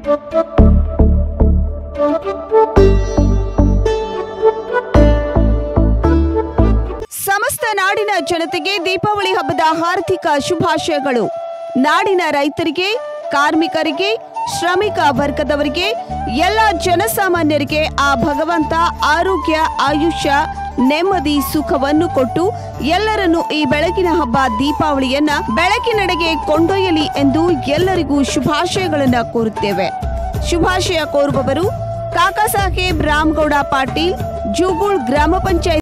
ಸಮಸ್ತ ನಾಡಿನ ಜನತೆಗೆ ದೀಪಾವಳಿ ಹಬ್ಬದ ಹಾರ್ದಿಕ ಶುಭಾಶಯಗಳು ನಾಡಿನ ರೈತರಿಗೆ ಕಾರ್ಮಿಕರಿಗೆ ಶ್ರಮಿಕ ವರ್ಗದವರಿಗೆ ಎಲ್ಲ ಜನಸಾಮಾನ್ಯರಿಗೆ ಆ ಭಗವಂತ ಆರೋಗ್ಯ ಆಯುಷ್ಯ ನೆಮ್ಮದಿ ಸುಖವನ್ನು ಕೊಟ್ಟು ಎಲ್ಲರನ್ನು ಈ ಬೆಳಕಿನ ಹಬ್ಬ ದೀಪಾವಳಿಯನ್ನ ಬೆಳಕಿನೆಡೆಗೆ ಕೊಂಡೊಯ್ಯಲಿ ಎಂದು ಎಲ್ಲರಿಗೂ ಶುಭಾಶಯಗಳನ್ನ ಕೋರುತ್ತೇವೆ ಶುಭಾಶಯ ಕೋರುವವರು ಕಾಕಾ ಸಾಹೇಬ್ ರಾಮಗೌಡ ಪಾಟೀಲ್ ಜೂಗುಳ್ ಗ್ರಾಮ ಪಂಚಾಯತ್